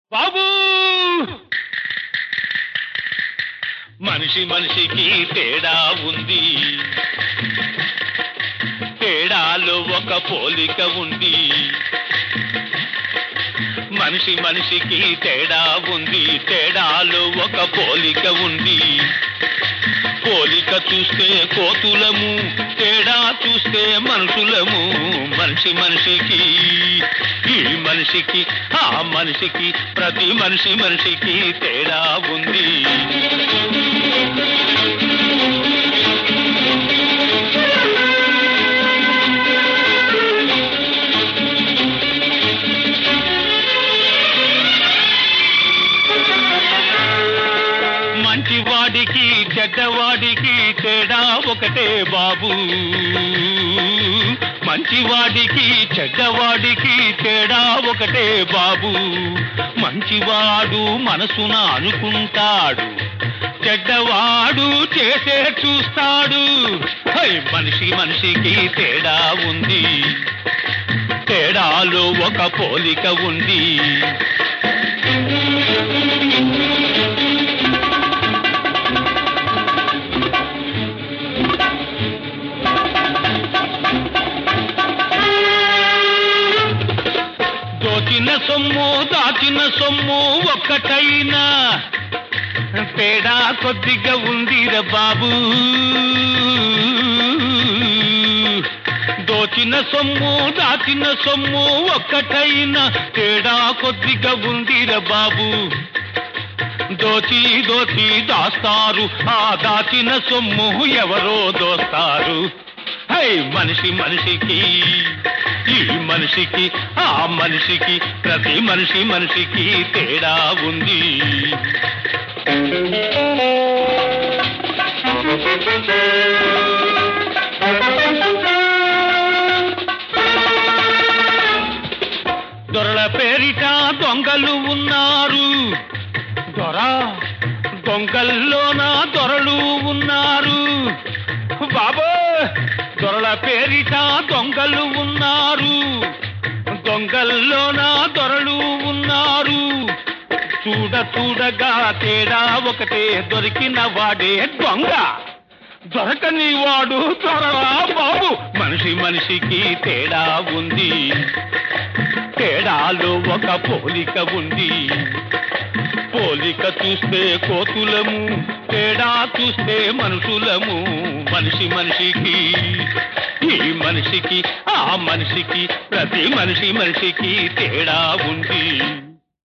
బాబు మనిషి మనిషికి తేడా ఉంది తేడాలో ఒక పోలిక ఉంది మనిషి మనిషికి తేడా ఉంది తేడాలో ఒక పోలిక ఉంది పోలిక చూస్తే కోతులము తేడా చూస్తే మనుషులము మనిషి మనిషికి ఈ మనిషికి ఆ మనిషికి ప్రతి మనిషి మనిషికి తేడా ఉంది మంచివాడికి చెడ్డవాడికి తేడా ఒకటే బాబు మంచివాడికి చెడ్డవాడికి తేడా ఒకటే బాబు మంచివాడు మనసున అనుకుంటాడు చెడ్డవాడు చేసే చూస్తాడు హై, మనిషి మనిషికి తేడా ఉంది తేడాలో ఒక పోలిక ఉంది దోచిన సొమ్ము దాచిన సొమ్ము ఒక్కటైనా తేడా కొద్దిగా ఉందిర బాబు దోచిన సొమ్ము దాచిన సొమ్ము ఒక్కటైనా తేడా కొద్దిగా ఉందిర బాబు దోచి దోచి దాస్తారు ఆ దాచిన సొమ్ము ఎవరో దోస్తారు హై మనిషి మనిషికి ఈ మనిషికి ఆ మనిషికి ప్రతి మనిషి మనిషికి తేడా ఉంది దొరల పేరిట దొంగలు ఉన్నారు దొర దొంగల్లోన దొరలు ఉన్నారు బాబో దొరల పేరిట దొంగలు ఉన్నారు దొంగల్లోన దొరలు ఉన్నారు చూడ చూడగా తేడా ఒకటే దొరికిన వాడే దొంగ దొరకని వాడు దొరలా బాబు మనిషి మనిషికి తేడా ఉంది తేడాలో ఒక పోలిక ఉంది పోలిక చూస్తే కోతులము తేడా చూస్తే మనుషులము మనిషి మనిషికి ఈ మనిషికి ఆ మనిషికి ప్రతి మనిషి మనిషికి తేడా ఉంది